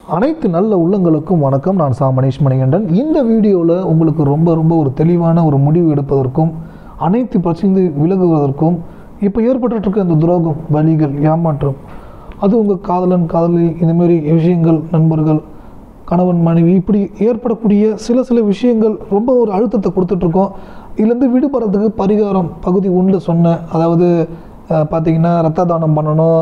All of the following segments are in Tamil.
அனைத்து நல்ல உள்ளங்களுக்கும் வணக்கம் நான் சா மணீஷ் மணிகண்டன் இந்த வீடியோவில் உங்களுக்கு ரொம்ப ரொம்ப ஒரு தெளிவான ஒரு முடிவு எடுப்பதற்கும் அனைத்து பிரச்சனை விலகுவதற்கும் இப்போ ஏற்பட்டுட்டு இருக்க இந்த துரோகம் வலிகள் ஏமாற்றம் அது உங்கள் காதலன் காதலி இந்தமாரி விஷயங்கள் நண்பர்கள் கணவன் மனைவி இப்படி ஏற்படக்கூடிய சில சில விஷயங்கள் ரொம்ப ஒரு அழுத்தத்தை கொடுத்துட்ருக்கோம் இதுலேருந்து விடுபடுறதுக்கு பரிகாரம் பகுதி ஒன்று சொன்னேன் அதாவது அஹ், பார்த்தீங்கன்னா ரத்த தானம் பண்ணணும்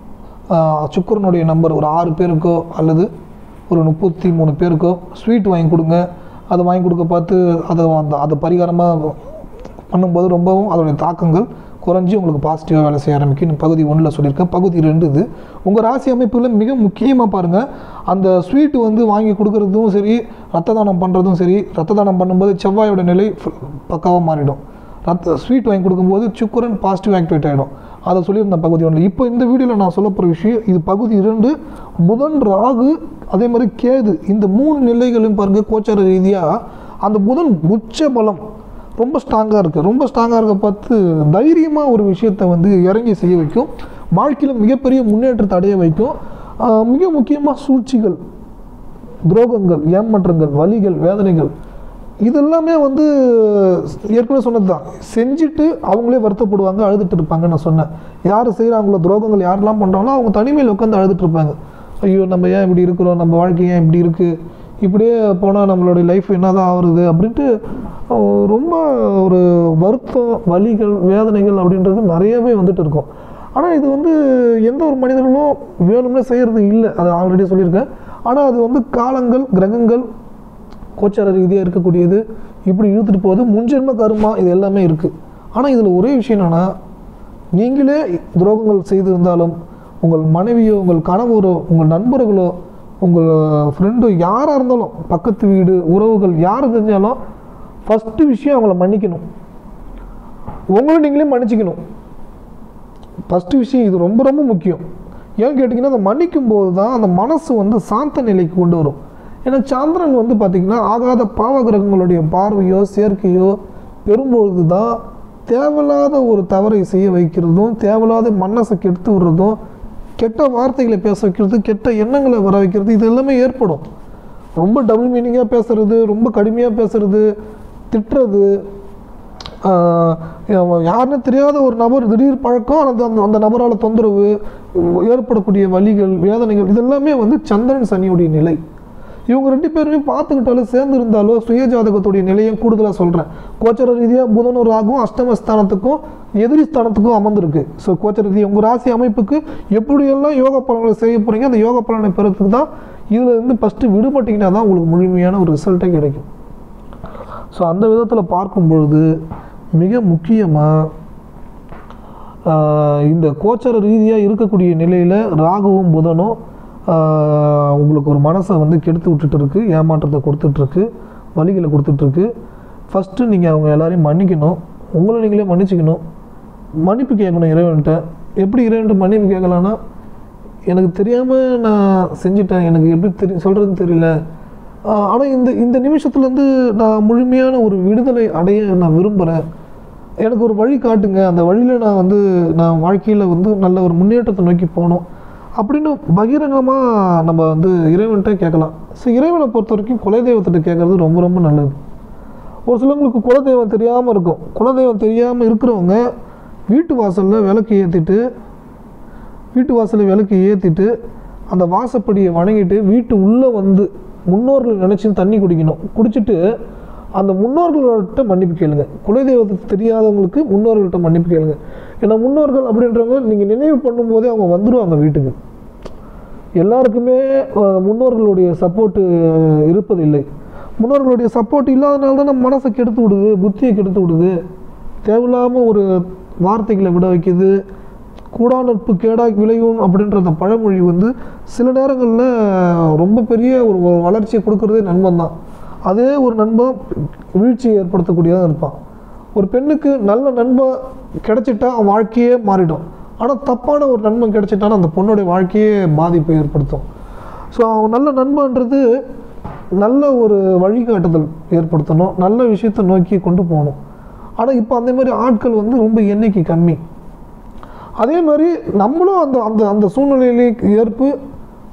ஆஹ் சுக்கரனுடைய நம்பர் ஒரு ஆறு பேருக்கோ அல்லது ஒரு முப்பத்தி மூணு பேருக்கோ ஸ்வீட் வாங்கி கொடுங்க அதை வாங்கி கொடுக்க பார்த்து அதை அந்த அதை பரிகாரமாக பண்ணும்போது ரொம்பவும் அதோடைய தாக்கங்கள் குறைஞ்சி உங்களுக்கு பாசிட்டிவாக வேலை செய்ய ஆரம்பிக்கும் பகுதி ஒன்றில் சொல்லியிருக்கேன் பகுதி ரெண்டு இது உங்கள் ராசி அமைப்பில் மிக முக்கியமாக பாருங்கள் அந்த ஸ்வீட் வந்து வாங்கி கொடுக்குறதும் சரி ரத்த தானம் பண்ணுறதும் சரி ரத்த தானம் பண்ணும்போது செவ்வாயோட நிலை பக்காவாக மாறிடும் ரத்த ஸ்வீட் வாங்கி கொடுக்கும்போது சுக்கரன் பாசிட்டிவ் ஆக்டிவேட் ஆகிடும் அதை சொல்லியிருந்தேன் பகுதி ஒன்று இப்போ இந்த வீடியோவில் நான் சொல்ல போகிற விஷயம் இது பகுதி இரண்டு புதன் ராகு அதே மாதிரி கேது இந்த மூணு நிலைகளையும் பாருங்கள் கோச்சார ரீதியாக அந்த புதன் உச்ச பலம் ரொம்ப ஸ்ட்ராங்காக இருக்குது ரொம்ப ஸ்ட்ராங்காக இருக்க பார்த்து தைரியமாக ஒரு விஷயத்தை வந்து இறங்கி செய்ய வைக்கும் வாழ்க்கையில் மிகப்பெரிய முன்னேற்றத்தை அடைய வைக்கும் ஆஹ் மிக முக்கியமாக சூழ்ச்சிகள் துரோகங்கள் ஏமாற்றங்கள் வலிகள் வேதனைகள் இதெல்லாமே வந்து ஏற்கனவே சொன்னது தான் செஞ்சுட்டு அவங்களே வருத்தப்படுவாங்க அழுதுட்டு இருப்பாங்க நான் சொன்னேன் யார் செய்கிறாங்களோ துரோகங்கள் யாரெல்லாம் பண்ணுறாங்களோ அவங்க தனிமையில் உட்காந்து அழுதுட்டு இருப்பாங்க ஐயோ நம்ம ஏன் இப்படி இருக்கிறோம் நம்ம வாழ்க்கை ஏன் இப்படி இருக்குது இப்படியே போனால் நம்மளுடைய லைஃப் என்னதான் ஆகுறது அப்படின்ட்டு அஹ், ரொம்ப ஒரு வருத்தம் வலிகள் வேதனைகள் அப்படின்றது நிறையவே வந்துட்டு இருக்கும் ஆனால் இது வந்து எந்த ஒரு மனிதர்களும் வேணும்னே செய்கிறது இல்லை அது ஆல்ரெடி சொல்லியிருக்கேன் ஆனால் அது வந்து காலங்கள் கிரகங்கள் கோச்சார ரீதியாக இருக்கக்கூடியது இப்படி இழுத்துட்டு போகுது முன்ஜென்ம கருமா இது எல்லாமே இருக்குது ஆனால் இதில் ஒரே விஷயம் என்னென்னா நீங்களே துரோகங்கள் செய்திருந்தாலும் உங்கள் மனைவியோ உங்கள் கணவரோ உங்கள் நண்பர்களோ உங்கள் ஃப்ரெண்டோ யாராக இருந்தாலும் பக்கத்து வீடு உறவுகள் யார் தெரிஞ்சாலும் ஃபஸ்ட்டு விஷயம் அவங்கள மன்னிக்கணும் உங்களை நீங்களே மன்னிச்சிக்கணும் ஃபஸ்ட்டு விஷயம் இது ரொம்ப ரொம்ப முக்கியம் ஏன்னு கேட்டிங்கன்னா அந்த மன்னிக்கும் போது தான் அந்த மனசு வந்து சாந்த நிலைக்கு கொண்டு வரும் ஏன்னா சந்திரன் வந்து பார்த்திங்கன்னா ஆகாத பாவ கிரகங்களுடைய பார்வையோ சேர்க்கையோ பெறும்பொழுது தான் தேவையில்லாத ஒரு தவறை செய்ய வைக்கிறதும் தேவையில்லாத மனசை கெடுத்து விடுறதும் கெட்ட வார்த்தைகளை பேச வைக்கிறது கெட்ட எண்ணங்களை வர வைக்கிறது இது எல்லாமே ஏற்படும் ரொம்ப டபுள் மீனிங்காக பேசுறது ரொம்ப கடுமையாக பேசுறது திட்டுறது ஆஹ் யாருன்னு தெரியாத ஒரு நபர் திடீர் பழக்கம் அந்த அந்த அந்த நபரால் தொந்தரவு ஏற்படக்கூடிய வலிகள் வேதனைகள் இதெல்லாமே வந்து சந்திரன் சனியுடைய நிலை இவங்க ரெண்டு பேருமே பார்த்துக்கிட்டாலும் சேர்ந்து இருந்தாலோ சுய ஜாதகத்துடைய நிலையும் கூடுதலாக சொல்கிறேன் கோச்சர ரீதியாக புதனூர் ஆகும் அஷ்டமஸ்தானத்துக்கும் எதிரி ஸ்தானத்துக்கும் அமர்ந்திருக்கு ஸோ கோச்சர ரீதியாக உங்கள் ராசி அமைப்புக்கு எப்படியெல்லாம் யோக பலன்களை செய்ய போகிறீங்க அந்த யோக பலனை பெறத்துக்கு தான் இதில் இருந்து ஃபஸ்ட்டு விடுபட்டிங்கன்னா தான் உங்களுக்கு முழுமையான ஒரு ரிசல்ட்டே கிடைக்கும் ஸோ அந்த விதத்தில் பார்க்கும் பொழுது மிக முக்கியமாக இந்த கோச்சர ரீதியாக இருக்கக்கூடிய நிலையில் ராகுவும் புதனும் ஆஹ், உங்களுக்கு ஒரு மனசை வந்து கெடுத்து விட்டுட்டு இருக்கு ஏமாற்றத்தை கொடுத்துட்ருக்கு வலிகளை கொடுத்துட்ருக்கு ஃபஸ்ட்டு நீங்கள் அவங்க எல்லாரையும் மன்னிக்கணும் உங்களை நீங்களே மன்னிச்சிக்கணும் மன்னிப்பு கேட்கணும் இறைவன்கிட்ட எப்படி இறைவன்கிட்ட மன்னிப்பு கேட்கலான்னா எனக்கு தெரியாமல் நான் செஞ்சிட்டேன் எனக்கு எப்படி தெரி சொல்கிறதுன்னு தெரியல ஆனால் இந்த இந்த நிமிஷத்துலேருந்து நான் முழுமையான ஒரு விடுதலை அடைய நான் விரும்புகிறேன் எனக்கு ஒரு வழி காட்டுங்க அந்த வழியில் நான் வந்து நான் வாழ்க்கையில் வந்து நல்ல ஒரு முன்னேற்றத்தை நோக்கி போகணும் அப்படின்னு பகிரங்கமாக நம்ம வந்து இறைவன்கிட்ட கேட்கலாம் ஸோ இறைவனை பொறுத்த வரைக்கும் குலதெய்வத்திட்ட கேட்குறது ரொம்ப ரொம்ப நல்லது ஒரு சிலவங்களுக்கு குலதெய்வம் தெரியாமல் இருக்கும் குலதெய்வம் தெரியாமல் இருக்கிறவங்க வீட்டு வாசலில் விளக்கு ஏற்றிட்டு வீட்டு வாசலில் விளக்கு ஏற்றிட்டு அந்த வாசப்படியை வணங்கிட்டு வீட்டு உள்ளே வந்து முன்னோர்கள் நினச்சி தண்ணி குடிக்கணும் குடிச்சிட்டு அந்த முன்னோர்கள்ட்ட மன்னிப்பு கேளுங்க குலதெய்வத்தை தெரியாதவங்களுக்கு முன்னோர்கள்ட்ட மன்னிப்பு கேளுங்க ஏன்னா முன்னோர்கள் அப்படின்றவங்க நீங்கள் நினைவு பண்ணும்போதே அவங்க வந்துடுவாங்க வீட்டுக்கு எல்லாருக்குமே அஹ், முன்னோர்களுடைய சப்போர்ட்டு இருப்பதில்லை முன்னோர்களுடைய சப்போர்ட் இல்லாதனால தான் நம்ம மனசை கெடுத்து விடுது புத்தியை கெடுத்து விடுது தேவையில்லாமல் ஒரு வார்த்தைகளை விட வைக்குது கூடா நட்பு கேடா விளையும் அப்படின்ற அந்த பழமொழி வந்து சில நேரங்களில் ரொம்ப பெரிய ஒரு ஒரு வளர்ச்சியை கொடுக்கறதே நண்பன் தான் அதே ஒரு நண்பன் வீழ்ச்சியை ஏற்படுத்தக்கூடியதாக இருப்பான் ஒரு பெண்ணுக்கு நல்ல நண்பன் கிடைச்சிட்டா அவன் வாழ்க்கையே மாறிடும் ஆனால் தப்பான ஒரு நண்பன் கிடைச்சிட்டானா அந்த பொண்ணுடைய வாழ்க்கையே பாதிப்பை ஏற்படுத்தும் ஸோ அவன் நல்ல நண்பன்றது நல்ல ஒரு வழிகாட்டுதல் ஏற்படுத்தணும் நல்ல விஷயத்தை நோக்கி கொண்டு போகணும் ஆனால் இப்போ அந்த மாதிரி ஆட்கள் வந்து ரொம்ப எண்ணிக்கை கம்மி அதே மாதிரி நம்மளும் அந்த அந்த அந்த சூழ்நிலையிலே ஏற்பு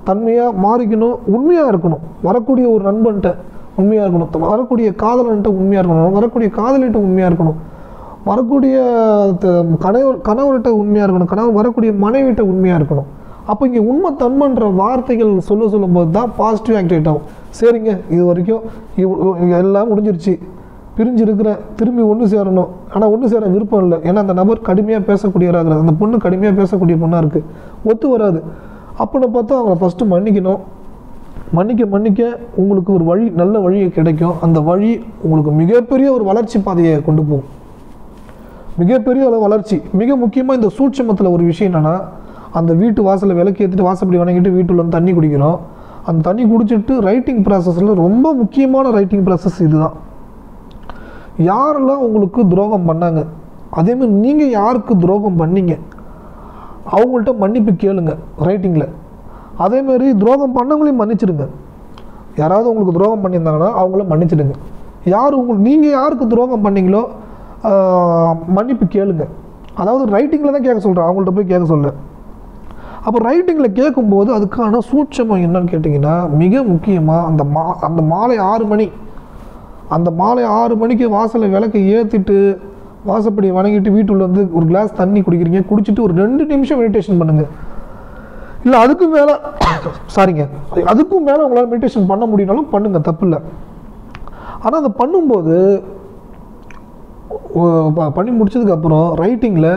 தன்மையாக மாறிக்கணும் உண்மையாக இருக்கணும் வரக்கூடிய ஒரு நண்பன்கிட்ட உண்மையாக இருக்கணும் த- வரக்கூடிய காதலன்ட்ட உண்மையாக இருக்கணும் வரக்கூடிய காதலிட்ட உண்மையாக இருக்கணும் வரக்கூடிய த- கணவர் கணவர்கிட்ட உண்மையாக இருக்கணும் கணவர் வரக்கூடிய மனைவிட்ட உண்மையாக இருக்கணும் அப்போ இங்கே உண்மை தன்மைன்ற வார்த்தைகள் சொல்ல சொல்லும்போது தான் பாசிட்டிவ் ஆக்டிவேட் ஆகும் சரிங்க இது வரைக்கும் இவ்- இவ் எல்லாம் முடிஞ்சிருச்சு பிரிஞ்சு இருக்கிறேன் திரும்பி ஒன்று சேரணும் ஆனால் ஒன்று சேர விருப்பம் இல்லை ஏன்னா அந்த நபர் கடுமையாக பேசக்கூடியவராக இருக்கிறார் அந்த பொண்ணு கடுமையாக பேசக்கூடிய பொண்ணாக இருக்குது ஒத்து வராது அப்போன்னு பார்த்தா அவங்கள ஃபஸ்ட்டு மன்னிக்கணும் மன்னிக்க மன்னிக்க உங்களுக்கு ஒரு வழி நல்ல வழி கிடைக்கும் அந்த வழி உங்களுக்கு மிகப்பெரிய ஒரு வளர்ச்சி பாதையை கொண்டு போகும் மிகப்பெரிய அளவு வளர்ச்சி மிக முக்கியமாக இந்த சூட்சமத்தில் ஒரு விஷயம் என்னென்னா அந்த வீட்டு வாசலில் விளக்கு ஏற்றிட்டு வாசப்படி வணங்கிட்டு வீட்டுல வந்து தண்ணி குடிக்கிறோம் அந்த தண்ணி குடிச்சிட்டு ரைட்டிங் ப்ராசஸில் ரொம்ப முக்கியமான ரைட்டிங் ப்ராசஸ் இதுதான் யாரெல்லாம் உங்களுக்கு துரோகம் பண்ணாங்க அதேமாதிரி நீங்கள் யாருக்கு துரோகம் பண்ணீங்க அவங்கள்ட்ட மன்னிப்பு கேளுங்க ரைட்டிங்கில் அதேமாரி துரோகம் பண்ணவங்களையும் மன்னிச்சிடுங்க யாராவது உங்களுக்கு துரோகம் பண்ணியிருந்தாங்கன்னா அவங்கள மன்னிச்சிடுங்க யார் உங்களுக்கு நீங்கள் யாருக்கு துரோகம் பண்ணீங்களோ ஆஹ், மன்னிப்பு கேளுங்க அதாவது ரைட்டிங்கில் தான் கேட்க சொல்கிறேன் அவங்கள்ட்ட போய் கேட்க சொல்ல அப்போ ரைட்டிங்கில் கேட்கும்போது அதுக்கான சூட்சமம் என்னன்னு கேட்டிங்கன்னா மிக முக்கியமாக அந்த மா அந்த மாலை ஆறு மணி அந்த மாலை ஆறு மணிக்கு வாசலில் விளக்கை ஏற்றிட்டு வாசப்படி வணங்கிட்டு வீட்டுள்ள வந்து ஒரு கிளாஸ் தண்ணி குடிக்கிறீங்க குடிச்சிட்டு ஒரு ரெண்டு நிமிஷம் மெடிடேஷன் பண்ணுங்க இல்லை அதுக்கும் மேலே சாரிங்க அதுக்கும் மேலே உங்களால் மெடிடேஷன் பண்ண முடியும்னாலும் பண்ணுங்க தப்பு இல்லை ஆனால் அதை பண்ணும்போது ஒ- ப- பண்ணி முடிச்சதுக்கப்புறம் ரைட்டிங்கில்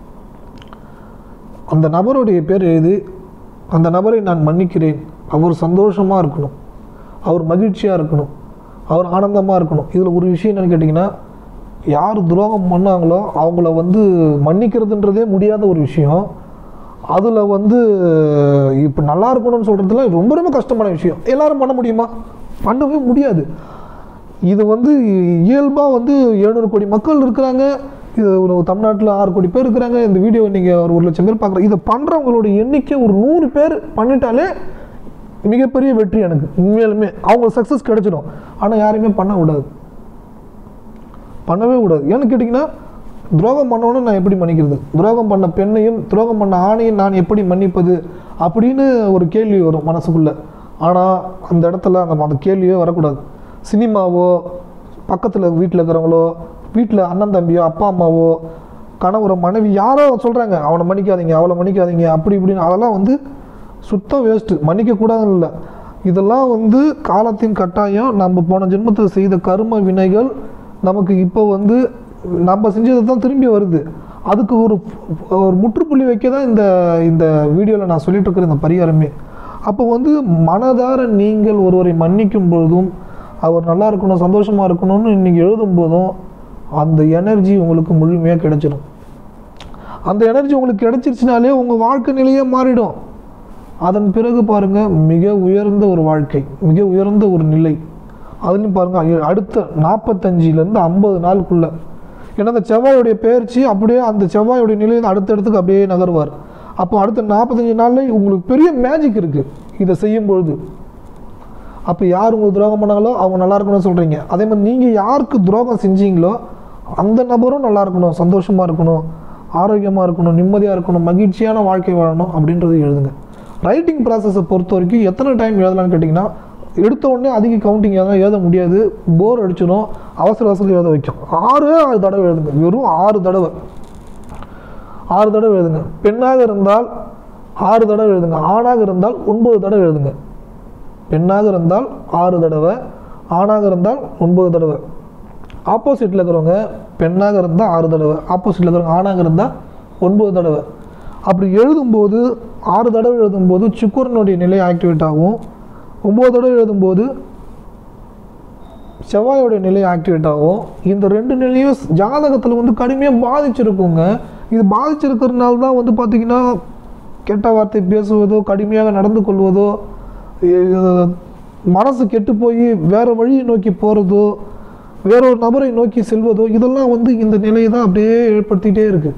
அந்த நபருடைய பேர் எழுதி அந்த நபரை நான் மன்னிக்கிறேன் அவர் சந்தோஷமாக இருக்கணும் அவர் மகிழ்ச்சியாக இருக்கணும் அவர் ஆனந்தமாக இருக்கணும் இதில் ஒரு விஷயம் என்னன்னு கேட்டிங்கன்னா யார் துரோகம் பண்ணாங்களோ அவங்கள வந்து மன்னிக்கிறதுன்றதே முடியாத ஒரு விஷயம் அதில் வந்து இப்போ நல்லா இருக்கணும்னு சொல்கிறதுல ரொம்ப ரொம்ப கஷ்டமான விஷயம் எல்லாரும் பண்ண முடியுமா பண்ணவே முடியாது இது வந்து இயல்பாக வந்து எழுநூறு கோடி மக்கள் இருக்கிறாங்க இது ஒரு தமிழ்நாட்டில் ஆறு கோடி பேர் இருக்கிறாங்க இந்த வீடியோ நீங்கள் ஒரு ஒரு லட்சம் பேர் பார்க்குறோம் இதை பண்ணுறவங்களோட எண்ணிக்கை ஒரு நூறு பேர் பண்ணிட்டாலே மிகப்பெரிய வெற்றி எனக்கு உண்மையாலுமே அவங்க சக்ஸஸ் கிடைச்சிடும் ஆனால் யாரையுமே பண்ண விடாது பண்ணவே கூடாது ஏன்னு கேட்டிங்கன்னா துரோகம் பண்ணவனும் நான் எப்படி மன்னிக்கிறது துரோகம் பண்ண பெண்ணையும் துரோகம் பண்ண ஆணையும் நான் எப்படி மன்னிப்பது அப்படின்னு ஒரு கேள்வி வரும் மனசுக்குள்ளே ஆனால் அந்த இடத்துல அந்த அந்த கேள்வியே வரக்கூடாது சினிமாவோ பக்கத்தில் வீட்டில் இருக்கிறவங்களோ வீட்டில் அண்ணன் தம்பியோ அப்பா அம்மாவோ கணவரோ மனைவி யாரோ சொல்கிறாங்க அவனை மன்னிக்காதீங்க அவளை மன்னிக்காதீங்க அப்படி இப்படின்னு அதெல்லாம் வந்து சுத்தம் வேஸ்ட்டு மன்னிக்கக்கூடாதுன்னு இல்லை இதெல்லாம் வந்து காலத்தின் கட்டாயம் நம்ம போன ஜென்மத்தில் செய்த கர்ம வினைகள் நமக்கு இப்போ வந்து நம்ம செஞ்சது தான் திரும்பி வருது அதுக்கு ஒரு ஒரு முற்றுப்புள்ளி வைக்க தான் இந்த இந்த வீடியோவில் நான் சொல்லிட்டு இருக்கிற இந்த பரிகாரமே அப்போ வந்து மனதார நீங்கள் ஒருவரை மன்னிக்கும் பொழுதும் அவர் நல்லா இருக்கணும் சந்தோஷமாக இருக்கணும்னு இன்றைக்கி எழுதும் போதும் அந்த எனர்ஜி உங்களுக்கு முழுமையாக கிடைச்சிடும் அந்த எனர்ஜி உங்களுக்கு கிடைச்சிருச்சுனாலே உங்கள் வாழ்க்கை நிலையே மாறிடும் அதன் பிறகு பாருங்க மிக உயர்ந்த ஒரு வாழ்க்கை மிக உயர்ந்த ஒரு நிலை அதுலேயும் பாருங்க ஐ- அடுத்த நாற்பத்தஞ்சிலேருந்து ஐம்பது நாளுக்குள்ள ஏன்னா அந்த செவ்வாயுடைய பெயர்ச்சி அப்படியே அந்த செவ்வாயுடைய நிலையில் அடுத்த இடத்துக்கு அப்படியே நகருவார் அப்போ அடுத்த நாற்பத்தஞ்சு நாளில் உங்களுக்கு பெரிய மேஜிக் இருக்குது இதை செய்யும் பொழுது அப்போ யார் உங்களுக்கு துரோகம் பண்ணாங்களோ அவங்க நல்லா இருக்கணும்னு சொல்கிறீங்க அதே மாதிரி நீங்கள் யாருக்கு துரோகம் செஞ்சீங்களோ அந்த நபரும் நல்லா இருக்கணும் சந்தோஷமாக இருக்கணும் ஆரோக்கியமாக இருக்கணும் நிம்மதியாக இருக்கணும் மகிழ்ச்சியான வாழ்க்கை வாழணும் அப்படின்றது எழுதுங்க ரைட்டிங் ப்ராசஸை பொறுத்த வரைக்கும் எத்தனை டைம் எழுதலாம்னு கேட்டிங்கன்னா எடுத்த உடனே அதிக கவுண்டிங் எதாவது எழுத முடியாது போர் அடிச்சிடும் அவசர அவசரம் எழுத வைக்கும் ஆறு ஆறு தடவை எழுதுங்க வெறும் ஆறு தடவை ஆறு தடவை எழுதுங்க பெண்ணாக இருந்தால் ஆறு தடவை எழுதுங்க ஆணாக இருந்தால் ஒன்பது தடவை எழுதுங்க பெண்ணாக இருந்தால் ஆறு தடவை ஆணாக இருந்தால் ஒன்பது தடவை ஆப்போசிட்டில் இருக்கிறவங்க பெண்ணாக இருந்தால் ஆறு தடவை ஆப்போசிட்டில் இருக்கிறவங்க ஆணாக இருந்தால் ஒன்பது தடவை அப்படி எழுதும்போது ஆறு தடவை எழுதும்போது சுக்கரனுடைய நிலை ஆக்டிவேட் ஆகும் ஒம்பது தடவை எழுதும்போது செவ்வாயோட நிலை ஆக்டிவேட் ஆகும் இந்த ரெண்டு நிலையும் ஜாதகத்தில் வந்து கடுமையாக பாதிச்சிருக்குங்க இது பாதிச்சிருக்கிறதுனால தான் வந்து பார்த்திங்கன்னா கெட்ட வார்த்தை பேசுவதோ கடுமையாக நடந்து கொள்வதோ எ- மனசு கெட்டு போய் வேறு வழியை நோக்கி போகிறதோ வேறொரு நபரை நோக்கி செல்வதோ இதெல்லாம் வந்து இந்த நிலையை தான் அப்படியே ஏற்படுத்திகிட்டே இருக்குது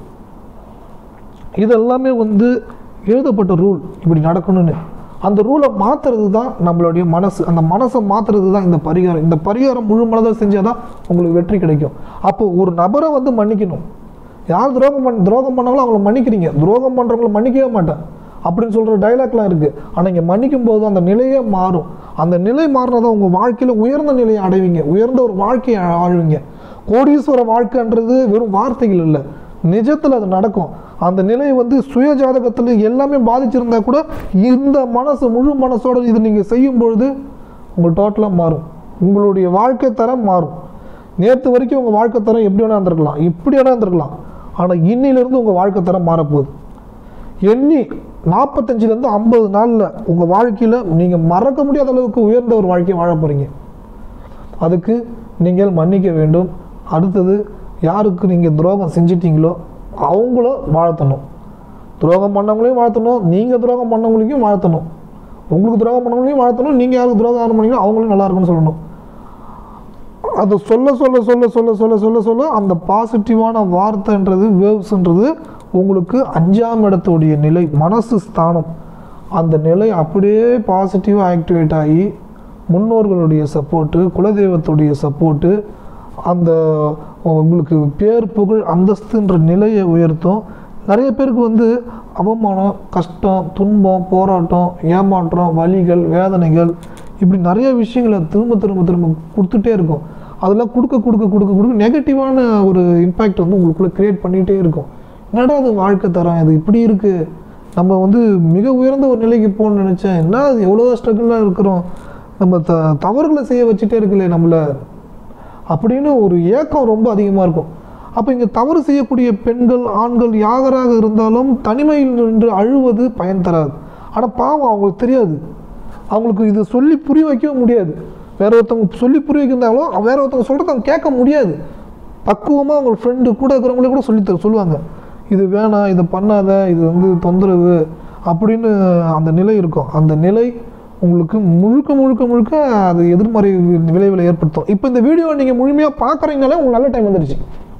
இதெல்லாமே வந்து எழுதப்பட்ட ரூல் இப்படி நடக்கணும்னு அந்த ரூலை மாற்றுறது தான் நம்மளுடைய மனசு அந்த மனசை மாற்றுறது தான் இந்த பரிகாரம் இந்த பரிகாரம் முழு மனதாக செஞ்சால் தான் உங்களுக்கு வெற்றி கிடைக்கும் அப்போ ஒரு நபரை வந்து மன்னிக்கணும் யார் துரோகம் பண்ண துரோகம் பண்ணாங்களோ அவங்கள மன்னிக்கிறீங்க துரோகம் பண்ணுறவங்கள மன்னிக்கவே மாட்டேன் அப்படின்னு சொல்கிற டைலாக்லாம் இருக்குது ஆனால் இங்கே மன்னிக்கும் போது அந்த நிலையே மாறும் அந்த நிலை மாறினதான் உங்கள் வாழ்க்கையில் உயர்ந்த நிலையை அடைவீங்க உயர்ந்த ஒரு வாழ்க்கையை ஆழ்வீங்க கோடீஸ்வர வாழ்க்கைன்றது வெறும் வார்த்தைகள் இல்லை நிஜத்தில் அது நடக்கும் அந்த நிலை வந்து சுய ஜாதகத்தில் எல்லாமே பாதிச்சிருந்தா கூட இந்த மனசு முழு மனசோட இது நீங்கள் செய்யும் பொழுது உங்கள் டோட்டலாக மாறும் உங்களுடைய வாழ்க்கை தரம் மாறும் நேற்று வரைக்கும் உங்கள் வாழ்க்கை தரம் எப்படி வேணா இருந்திருக்கலாம் இப்படி வேணா இருந்திருக்கலாம் ஆனால் இன்னிலிருந்து உங்கள் வாழ்க்கை தரம் மாறப்போகுது எண்ணி நாற்பத்தஞ்சிலேருந்து ஐம்பது நாளில் உங்கள் வாழ்க்கையில் நீங்கள் மறக்க முடியாத அளவுக்கு உயர்ந்த ஒரு வாழ்க்கையை வாழ போகிறீங்க அதுக்கு நீங்கள் மன்னிக்க வேண்டும் அடுத்தது யாருக்கு நீங்கள் துரோகம் செஞ்சிட்டீங்களோ அவங்கள வாழ்த்தணும் துரோகம் பண்ணவங்களையும் வாழ்த்தணும் நீங்கள் துரோகம் பண்ணவங்களையும் வாழ்த்தணும் உங்களுக்கு துரோகம் பண்ணவங்களையும் வாழ்த்தணும் நீங்கள் யாருக்கு துரோகம் பண்ணீங்களோ அவங்களும் நல்லா இருக்கும்னு சொல்லணும் அது சொல்ல சொல்ல சொல்ல சொல்ல சொல்ல சொல்ல சொல்ல அந்த பாசிட்டிவான வார்த்தைன்றது வேவ்ஸ்ன்றது உங்களுக்கு அஞ்சாம் இடத்துடைய நிலை மனசு ஸ்தானம் அந்த நிலை அப்படியே பாசிட்டிவாக ஆக்டிவேட் ஆகி முன்னோர்களுடைய சப்போர்ட்டு குலதெய்வத்துடைய சப்போர்ட்டு அந்த உங்களுக்கு பேர் புகழ் அந்தஸ்துன்ற நிலையை உயர்த்தும் நிறைய பேருக்கு வந்து அவமானம் கஷ்டம் துன்பம் போராட்டம் ஏமாற்றம் வலிகள் வேதனைகள் இப்படி நிறைய விஷயங்களை திரும்ப திரும்ப திரும்ப கொடுத்துட்டே இருக்கும் அதெல்லாம் கொடுக்க கொடுக்க கொடுக்க கொடுக்க நெகட்டிவான ஒரு இம்பேக்ட் வந்து உங்களுக்குள்ளே க்ரியேட் பண்ணிகிட்டே இருக்கும் என்னடா அது வாழ்க்கை தரம் இது இப்படி இருக்குது நம்ம வந்து மிக உயர்ந்த ஒரு நிலைக்கு போகணும்னு நினச்சேன் என்ன அது எவ்வளோ ஸ்ட்ரகிளாக இருக்கிறோம் நம்ம த தவறுகளை செய்ய வச்சுட்டே இருக்குல்ல நம்மளை அப்படின்னு ஒரு ஏக்கம் ரொம்ப அதிகமாக இருக்கும் அப்போ இங்கே தவறு செய்யக்கூடிய பெண்கள் ஆண்கள் யாராக இருந்தாலும் தனிமையில் நின்று அழுவது பயன் தராது ஆனால் பாவம் அவங்களுக்கு தெரியாது அவங்களுக்கு இது சொல்லி புரிய வைக்கவும் முடியாது வேற ஒருத்தவங்க சொல்லி புரிய வைக்கிறாங்களோ வேற ஒருத்தவங்க சொல்கிறத அவங்க கேட்க முடியாது பக்குவமாக அவங்க ஃப்ரெண்டு கூட இருக்கிறவங்களே கூட சொல்லி தர சொல்லுவாங்க இது வேணாம் இதை பண்ணாத இது வந்து தொந்தரவு அப்படின்னு அந்த நிலை இருக்கும் அந்த நிலை உங்களுக்கு முழுக்க முழுக்க முழுக்க அது எதிர்மறை வி- விளைவுகளை ஏற்படுத்தும் இப்போ இந்த வீடியோவை நீங்கள் முழுமையாக பார்க்குறீங்கனாலே உங்களுக்கு நல்ல டைம் வந்துடுச்சு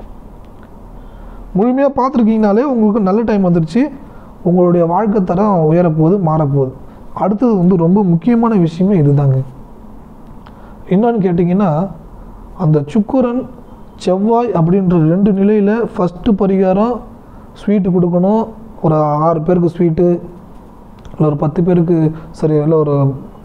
முழுமையாக பார்த்துருக்கீங்கனாலே உங்களுக்கு நல்ல டைம் வந்துடுச்சு உங்களுடைய வாழ்க்கை தரம் உயரப்போகுது மாறப்போகுது அடுத்தது வந்து ரொம்ப முக்கியமான விஷயமே இதுதாங்க என்னன்னு கேட்டிங்கன்னா அந்த சுக்கிரன் செவ்வாய் அப்படின்ற ரெண்டு நிலையில் ஃபஸ்ட்டு பரிகாரம் ஸ்வீட்டு கொடுக்கணும் ஒரு ஆறு பேருக்கு ஸ்வீட்டு இல்லை ஒரு பத்து பேருக்கு சரி இல்லை ஒரு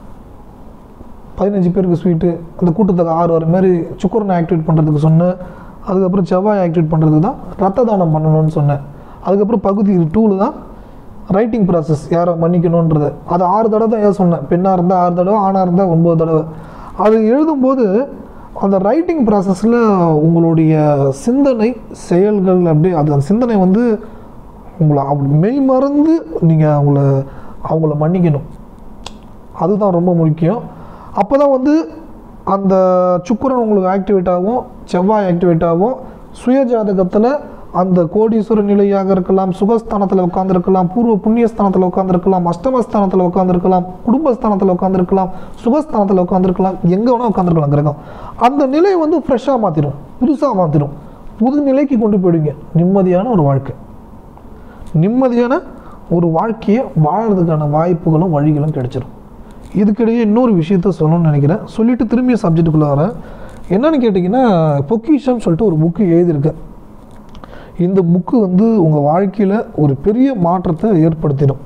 பதினஞ்சு பேருக்கு ஸ்வீட்டு அந்த கூட்டத்துக்கு ஆறு வர மாதிரி சுக்கரனை ஆக்டிவேட் பண்ணுறதுக்கு சொன்னேன் அதுக்கப்புறம் செவ்வாய் ஆக்டிவேட் பண்ணுறதுக்கு தான் ரத்த தானம் பண்ணணும்னு சொன்னேன் அதுக்கப்புறம் பகுதி டூவில் தான் ரைட்டிங் ப்ராசஸ் யாரை மன்னிக்கணுன்றது அது ஆறு தடவை தான் ஏன் சொன்னேன் பெண்ணாக இருந்தால் ஆறு தடவை ஆணாக இருந்தால் ஒம்பது தடவை அது எழுதும்போது அந்த ரைட்டிங் ப்ராசஸில் உங்களுடைய சிந்தனை செயல்கள் அப்படியே அது அந்த சிந்தனை வந்து உங்களை அப்படி மெய் மறந்து நீங்கள் அவங்கள அவங்கள மன்னிக்கணும் அதுதான் ரொம்ப முக்கியம் அப்போ தான் வந்து அந்த சுக்கிரன் உங்களுக்கு ஆக்டிவேட் ஆகும் செவ்வாய் ஆக்டிவேட் ஆகும் சுய ஜாதகத்தில் அந்த கோடீஸ்வர நிலையாக இருக்கலாம் சுகஸ்தானத்தில் உட்காந்துருக்கலாம் பூர்வ புண்ணியஸ்தானத்தில் உட்காந்துருக்கலாம் அஷ்டமஸ்தானத்தில் உட்காந்துருக்கலாம் குடும்பஸ்தானத்தில் உட்காந்துருக்கலாம் சுகஸ்தானத்தில் உட்காந்துருக்கலாம் எங்கே வேணால் உட்காந்துருக்கலாம் கிரகம் அந்த நிலையை வந்து ஃப்ரெஷ்ஷாக மாற்றிடும் புதுசாக மாற்றிடும் புது நிலைக்கு கொண்டு போயிடுங்க நிம்மதியான ஒரு வாழ்க்கை நிம்மதியான ஒரு வாழ்க்கையை வாழறதுக்கான வாய்ப்புகளும் வழிகளும் கிடைச்சிரும் இதுக்கிடையே இன்னொரு விஷயத்த சொல்லணும்னு நினைக்கிறேன் சொல்லிட்டு திரும்பிய சப்ஜெக்ட்டுக்குள்ளே வரேன் என்னன்னு கேட்டிங்கன்னா பொக்கிஷம் சொல்லிட்டு ஒரு புக்கு எழுதியிருக்கேன் இந்த புக்கு வந்து உங்கள் வாழ்க்கையில் ஒரு பெரிய மாற்றத்தை ஏற்படுத்திடும்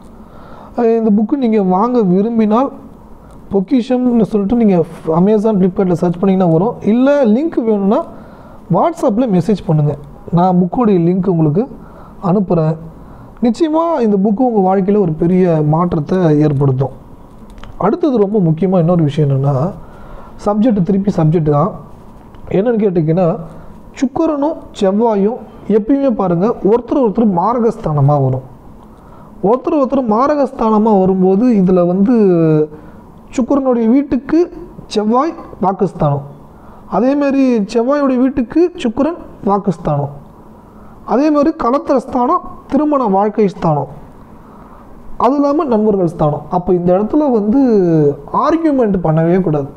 அஹ் இந்த புக்கு நீங்கள் வாங்க விரும்பினால் பொக்கிஷம்னு சொல்லிட்டு நீங்கள் அமேசான் ஃப்ளிப்கார்ட்டில் சர்ச் பண்ணிங்கன்னா வரும் இல்லை லிங்க் வேணும்னா வாட்ஸ்அப்பில் மெசேஜ் பண்ணுங்கள் நான் புக்கோடைய லிங்க் உங்களுக்கு அனுப்புகிறேன் நிச்சயமாக இந்த புக்கு உங்கள் வாழ்க்கையில் ஒரு பெரிய மாற்றத்தை ஏற்படுத்தும் அடுத்தது ரொம்ப முக்கியமாக இன்னொரு விஷயம் என்னென்னா சப்ஜெக்ட் திருப்பி சப்ஜெக்ட் தான் என்னன்னு கேட்டிங்கன்னா சுக்கரனும் செவ்வாயும் எப்பயுமே பாருங்கள் ஒருத்தர் ஒருத்தர் மாரகஸ்தானமாக வரும் ஒருத்தர் ஒருத்தர் மாரகஸ்தானமாக வரும்போது இதில் வந்து சுக்கிரனுடைய வீட்டுக்கு செவ்வாய் வாக்குஸ்தானம் அதேமாரி செவ்வாயுடைய வீட்டுக்கு சுக்கிரன் வாக்குஸ்தானம் அதே மாதிரி கலத்திர ஸ்தானம் திருமண வாழ்க்கை ஸ்தானம் அது இல்லாமல் நண்பர்கள் ஸ்தானம் அப்போ இந்த இடத்துல வந்து ஆர்கியூமெண்ட் பண்ணவே கூடாது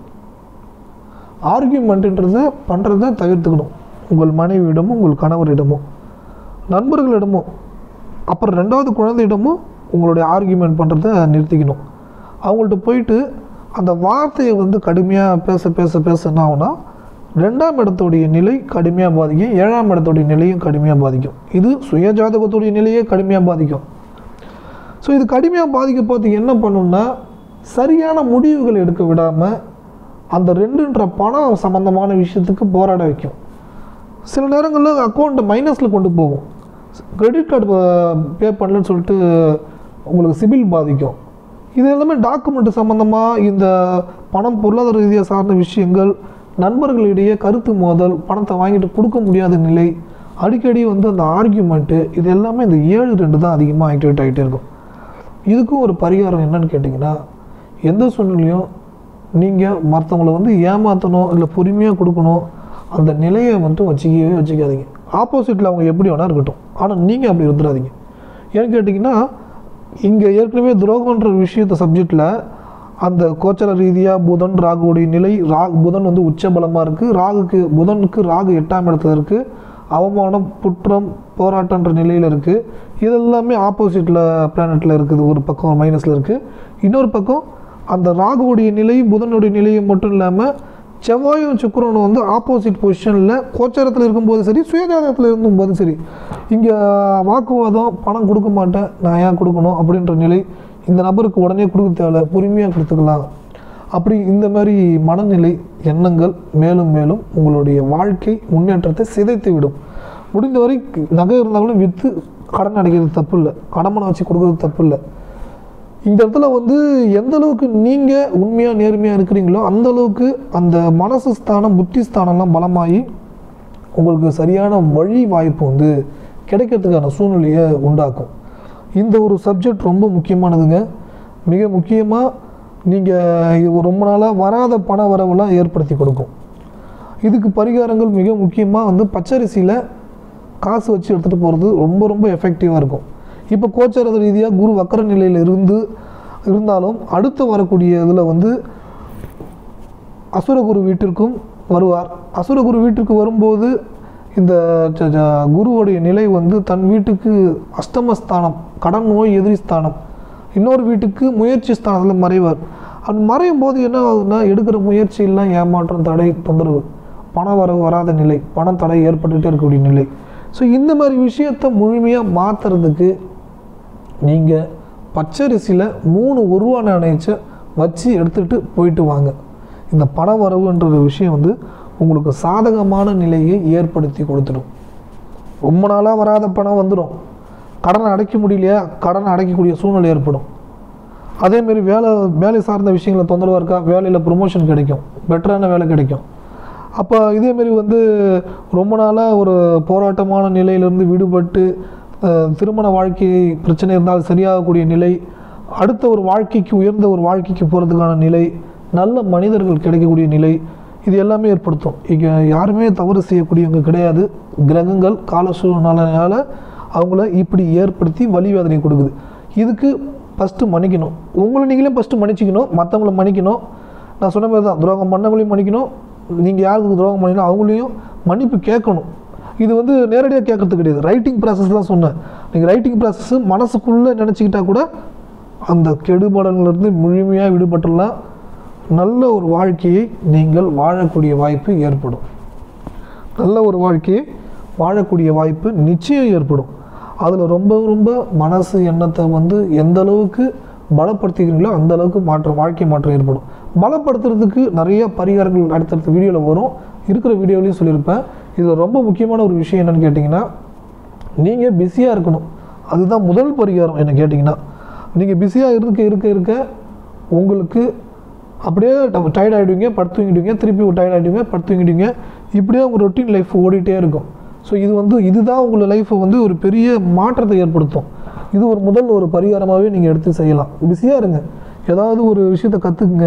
ஆர்கியூமெண்ட்டுன்றதை பண்ணுறத தவிர்த்துக்கணும் உங்கள் மனைவியிடமும் உங்கள் கணவரிடமும் நண்பர்களிடமும் அப்புறம் ரெண்டாவது குழந்தையிடமும் உங்களுடைய ஆர்கியூமெண்ட் பண்ணுறத நிறுத்திக்கணும் அவங்கள்ட்ட போயிட்டு அந்த வார்த்தையை வந்து கடுமையாக பேச பேச பேச என்ன ஆகும்னா ரெண்டாம் இடத்துடைய நிலை கடுமையாக பாதிக்கும் ஏழாம் இடத்துடைய நிலையும் கடுமையாக பாதிக்கும் இது சுய ஜாதகத்துடைய நிலையே கடுமையாக பாதிக்கும் ஸோ இது கடுமையாக பாதிக்கப்போது என்ன பண்ணுன்னா சரியான முடிவுகள் எடுக்க விடாமல் அந்த ரெண்டுன்ற பணம் சம்மந்தமான விஷயத்துக்கு போராட வைக்கும் சில நேரங்களில் அக்கௌண்ட்டை மைனஸில் கொண்டு போகும் கிரெடிட் கார்டு பே பண்ணலன்னு சொல்லிட்டு உங்களுக்கு சிபில் பாதிக்கும் இது எல்லாமே டாக்குமெண்ட் சம்மந்தமாக இந்த பணம் பொருளாதார ரீதியாக சார்ந்த விஷயங்கள் நண்பர்களிடையே கருத்து மோதல் பணத்தை வாங்கிட்டு கொடுக்க முடியாத நிலை அடிக்கடி வந்து அந்த ஆர்கியூமெண்ட்டு இது எல்லாமே இந்த ஏழு ரெண்டு தான் அதிகமாக ஆக்டிவேட் ஆகிட்டே இருக்கும் இதுக்கும் ஒரு பரிகாரம் என்னன்னு கேட்டிங்கன்னா எந்த சூழ்நிலையும் நீங்கள் மற்றவங்கள வந்து ஏமாற்றணும் இல்லை பொறுமையாக கொடுக்கணும் அந்த நிலையை மட்டும் வச்சுக்கவே வச்சுக்காதீங்க ஆப்போசிட்டில் அவங்க எப்படி வேணா இருக்கட்டும் ஆனால் நீங்கள் அப்படி இருந்துடாதீங்க ஏன்னு கேட்டிங்கன்னா இங்கே ஏற்கனவே துரோகன்ற விஷயத்த சப்ஜெக்டில் அந்த கோச்சர ரீதியாக புதன் ராகுடைய நிலை ராகு புதன் வந்து உச்சபலமாக இருக்குது ராகுக்கு புதனுக்கு ராகு எட்டாம் இடத்துல இருக்குது அவமானம் குற்றம் போராட்டன்ற நிலையில் இருக்குது இதெல்லாமே ஆப்போசிட்டில் பிளானட்டில் இருக்குது ஒரு பக்கம் மைனஸில் இருக்குது இன்னொரு பக்கம் அந்த ராகுவுடைய நிலை புதனுடைய நிலையும் மட்டும் இல்லாமல் செவ்வாயும் சுக்கிரனும் வந்து ஆப்போசிட் பொசிஷனில் கோச்சாரத்தில் இருக்கும்போது சரி சுயஜாதகத்தில் இருக்கும்போது சரி இங்கே வாக்குவாதம் பணம் கொடுக்க மாட்டேன் நான் ஏன் கொடுக்கணும் அப்படின்ற நிலை இந்த நபருக்கு உடனே கொடுக்க தேவையில்ல பொறுமையாக கொடுத்துக்கலாம் அப்படி இந்த மாதிரி மனநிலை எண்ணங்கள் மேலும் மேலும் உங்களுடைய வாழ்க்கை முன்னேற்றத்தை சிதைத்து விடும் முடிந்தவரை நகை இருந்தாலும் விற்று கடன் அடைக்கிறது தப்பு இல்லை அடமானம் வச்சு கொடுக்கறது தப்பு இல்லை இந்த இடத்துல வந்து எந்த அளவுக்கு நீங்கள் உண்மையாக நேர்மையாக இருக்கிறீங்களோ அந்த அளவுக்கு அந்த மனசு ஸ்தானம் புத்தி ஸ்தானம்லாம் பலமாகி உங்களுக்கு சரியான வழி வாய்ப்பு வந்து கிடைக்கிறதுக்கான சூழ்நிலையை உண்டாக்கும் இந்த ஒரு சப்ஜெக்ட் ரொம்ப முக்கியமானதுங்க மிக முக்கியமாக நீங்கள் ரொம்ப நாளாக வராத பண வரவெல்லாம் ஏற்படுத்தி கொடுக்கும் இதுக்கு பரிகாரங்கள் மிக முக்கியமாக வந்து பச்சரிசியில் காசு வச்சு எடுத்துகிட்டு போகிறது ரொம்ப ரொம்ப எஃபெக்டிவாக இருக்கும் இப்போ கோச்சார ரீதியாக குரு வக்கர நிலையில் இருந்து இருந்தாலும் அடுத்து வரக்கூடிய இதில் வந்து அசுரகுரு வீட்டிற்கும் வருவார் அசுரகுரு வீட்டிற்கு வரும்போது இந்த ஜ- ஜ- குருவுடைய நிலை வந்து தன் வீட்டுக்கு அஷ்டமஸ்தானம் கடன் நோய் எதிரி ஸ்தானம் இன்னொரு வீட்டுக்கு முயற்சி ஸ்தானத்தில் மறைவார் அது மறையும் போது என்ன ஆகுதுன்னா எடுக்கிற முயற்சியெல்லாம் ஏமாற்றம் தடை தொந்தரவு பணம் வர வராத நிலை பணம் தடை ஏற்பட்டுகிட்டே இருக்கக்கூடிய நிலை ஸோ இந்த மாதிரி விஷயத்தை முழுமையாக மாற்றுறதுக்கு நீங்கள் பச்சரிசியில் மூணு உருவா நாணயத்தை வச்சு எடுத்துகிட்டு போயிட்டு வாங்க இந்த பண வரவுன்ற ஒரு விஷயம் வந்து உங்களுக்கு சாதகமான நிலையை ஏற்படுத்தி கொடுத்துடும் ரொம்ப நாளாக வராத பணம் வந்துடும் கடனை அடைக்க முடியலையா கடனை அடைக்கக்கூடிய சூழ்நிலை ஏற்படும் அதேமாரி வேலை வேலை சார்ந்த விஷயங்கள தொந்தரவாக இருக்கா வேலையில் ப்ரொமோஷன் கிடைக்கும் பெட்டரான வேலை கிடைக்கும் அப்போ இதேமாரி வந்து ரொம்ப நாளாக ஒரு போராட்டமான நிலையிலிருந்து விடுபட்டு அஹ், திருமண வாழ்க்கை பிரச்சனை இருந்தால் சரியாகக்கூடிய நிலை அடுத்த ஒரு வாழ்க்கைக்கு உயர்ந்த ஒரு வாழ்க்கைக்கு போகிறதுக்கான நிலை நல்ல மனிதர்கள் கிடைக்கக்கூடிய நிலை இது எல்லாமே ஏற்படுத்தும் இங்கே யாருமே தவறு செய்யக்கூடியவங்க கிடையாது கிரகங்கள் கால சூழ்நிலையால் அவங்கள இப்படி ஏற்படுத்தி வலி வேதனை கொடுக்குது இதுக்கு ஃபஸ்ட்டு மன்னிக்கணும் உங்களை நீங்களே ஃபஸ்ட்டு மன்னிச்சிக்கணும் மற்றவங்கள மன்னிக்கணும் நான் சொன்ன மாதிரி தான் துரோகம் பண்ணவங்களையும் மன்னிக்கணும் நீங்கள் யாருக்கு துரோகம் பண்ணீங்களோ அவங்களையும் மன்னிப்பு கேட்கணும் இது வந்து நேரடியாக கேட்கறது கிடையாது ரைட்டிங் ப்ராசஸ் தான் சொன்னேன் நீங்கள் ரைட்டிங் ப்ராசஸ் மனசுக்குள்ளே நினச்சிக்கிட்டா கூட அந்த கெடுபடன்லேருந்து முழுமையாக விடுபட்டுலாம் நல்ல ஒரு வாழ்க்கையை நீங்கள் வாழக்கூடிய வாய்ப்பு ஏற்படும் நல்ல ஒரு வாழ்க்கையை வாழக்கூடிய வாய்ப்பு நிச்சயம் ஏற்படும் அதில் ரொம்ப ரொம்ப மனசு எண்ணத்தை வந்து எந்த அளவுக்கு பலப்படுத்திக்கிறீங்களோ அந்த அளவுக்கு மாற்றம் வாழ்க்கை மாற்றம் ஏற்படும் பலப்படுத்துறதுக்கு நிறைய பரிகாரங்கள் அடுத்தடுத்த வீடியோவில் வரும் இருக்கிற வீடியோலையும் சொல்லியிருப்பேன் இதில் ரொம்ப முக்கியமான ஒரு விஷயம் என்னன்னு கேட்டிங்கன்னா நீங்கள் பிஸியாக இருக்கணும் அதுதான் முதல் பரிகாரம் என்ன கேட்டிங்கன்னா நீங்கள் பிஸியாக இருக்க இருக்க இருக்க உங்களுக்கு அப்படியே டயர்ட் ஆகிடுவீங்க படுத்து தூங்கிடுவீங்க திருப்பி டயர்ட் ஆகிடுவீங்க படுத்து தூங்கிடுவீங்க இப்படியே உங்கள் ரொட்டீன் லைஃப் ஓடிட்டே இருக்கும் ஸோ இது வந்து இதுதான் உங்கள் லைஃப்பை வந்து ஒரு பெரிய மாற்றத்தை ஏற்படுத்தும் இது ஒரு முதல் ஒரு பரிகாரமாகவே நீங்கள் எடுத்து செய்யலாம் பிஸியாக இருங்க ஏதாவது ஒரு விஷயத்தை கற்றுக்குங்க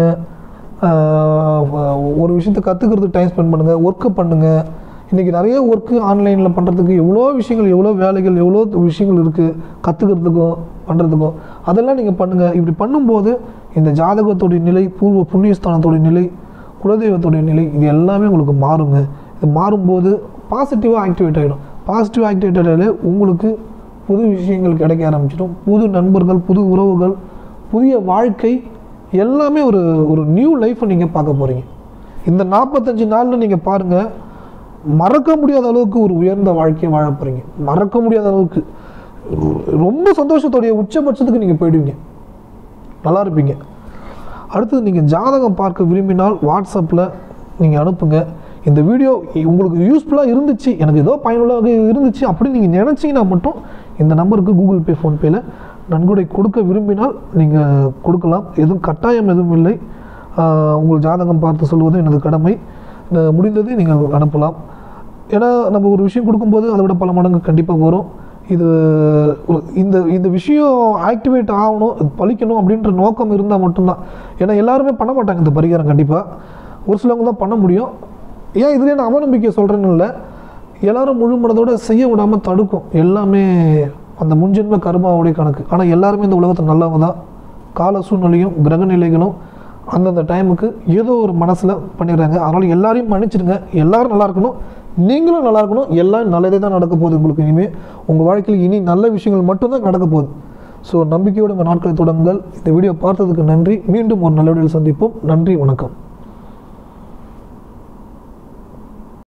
ஒரு விஷயத்தை கற்றுக்கிறதுக்கு டைம் ஸ்பெண்ட் பண்ணுங்கள் ஒர்க்கு பண்ணுங்கள் இன்றைக்கி நிறைய ஒர்க்கு ஆன்லைனில் பண்ணுறதுக்கு எவ்வளோ விஷயங்கள் எவ்வளோ வேலைகள் எவ்வளோ விஷயங்கள் இருக்குது கற்றுக்கிறதுக்கும் பண்ணுறதுக்கும் அதெல்லாம் நீங்கள் பண்ணுங்கள் இப்படி பண்ணும்போது இந்த ஜாதகத்துடைய நிலை பூர்வ புண்ணியஸ்தானத்துடைய நிலை குலதெய்வத்துடைய நிலை இது எல்லாமே உங்களுக்கு மாறுங்க இது மாறும்போது பாசிட்டிவாக ஆக்டிவேட் ஆகிடும் பாசிட்டிவ் ஆக்டிவேட் ஆகிட்டாலே உங்களுக்கு புது விஷயங்கள் கிடைக்க ஆரம்பிச்சிடும் புது நண்பர்கள் புது உறவுகள் புதிய வாழ்க்கை எல்லாமே ஒரு ஒரு நியூ லைஃப்பை நீங்கள் பார்க்க போகிறீங்க இந்த நாற்பத்தஞ்சு நாளில் நீங்கள் பாருங்கள் மறக்க முடியாத அளவுக்கு ஒரு உயர்ந்த வாழ்க்கையை வாழ போகிறீங்க மறக்க முடியாத அளவுக்கு ரொம்ப சந்தோஷத்தோடைய உச்சபட்சத்துக்கு நீங்கள் போயிடுவீங்க நல்லா இருப்பீங்க அடுத்தது நீங்கள் ஜாதகம் பார்க்க விரும்பினால் வாட்ஸ்அப்பில் நீங்கள் அனுப்புங்க இந்த வீடியோ உங்களுக்கு யூஸ்ஃபுல்லாக இருந்துச்சு எனக்கு ஏதோ பயனுள்ளதாக இருந்துச்சு அப்படின்னு நீங்கள் நினச்சிங்கன்னா மட்டும் இந்த நம்பருக்கு கூகுள் பே ஃபோன்பேயில் நன்கொடை கொடுக்க விரும்பினால் நீங்கள் கொடுக்கலாம் எதுவும் கட்டாயம் எதுவும் இல்லை ஆஹ் உங்கள் ஜாதகம் பார்த்து சொல்வது எனது கடமை அஹ் முடிந்ததை நீங்கள் அனுப்பலாம் ஏன்னா நம்ம ஒரு விஷயம் கொடுக்கும்போது அதை விட பல மடங்கு கண்டிப்பாக வரும் இது ஒரு இந்த இந்த விஷயம் ஆக்டிவேட் ஆகணும் இது பழிக்கணும் அப்படின்ற நோக்கம் இருந்தால் மட்டும்தான் ஏன்னா எல்லாருமே பண்ண மாட்டாங்க இந்த பரிகாரம் கண்டிப்பாக ஒரு சிலவங்க தான் பண்ண முடியும் ஏன் இதுலேயே நான் அவநம்பிக்கை சொல்கிறேன்னு இல்லை எல்லாரும் முழு மனதோட செய்ய விடாமல் தடுக்கும் எல்லாமே அந்த முன்ஜென்ம கர்மாவுடைய கணக்கு ஆனால் எல்லாருமே இந்த உலகத்தில் நல்லவங்க தான் கால சூழ்நிலையும் கிரக நிலைகளும் அந்தந்த டைமுக்கு ஏதோ ஒரு மனசில் பண்ணிடுறாங்க அதனால் எல்லாரையும் மன்னிச்சிடுங்க எல்லாரும் நல்லா இருக்கணும் நீங்களும் நல்லா இருக்கணும் எல்லாம் நல்லதே தான் நடக்க போகுது உங்களுக்கு இனிமேல் உங்கள் வாழ்க்கையில் இனி நல்ல விஷயங்கள் மட்டும்தான் நடக்க போகுது ஸோ நம்பிக்கையோடு உங்கள் நாட்களை தொடங்குங்கள் இந்த வீடியோ பார்த்ததுக்கு நன்றி மீண்டும் ஒரு நல்ல வீடியோவில் சந்திப்போம் நன்றி வணக்கம்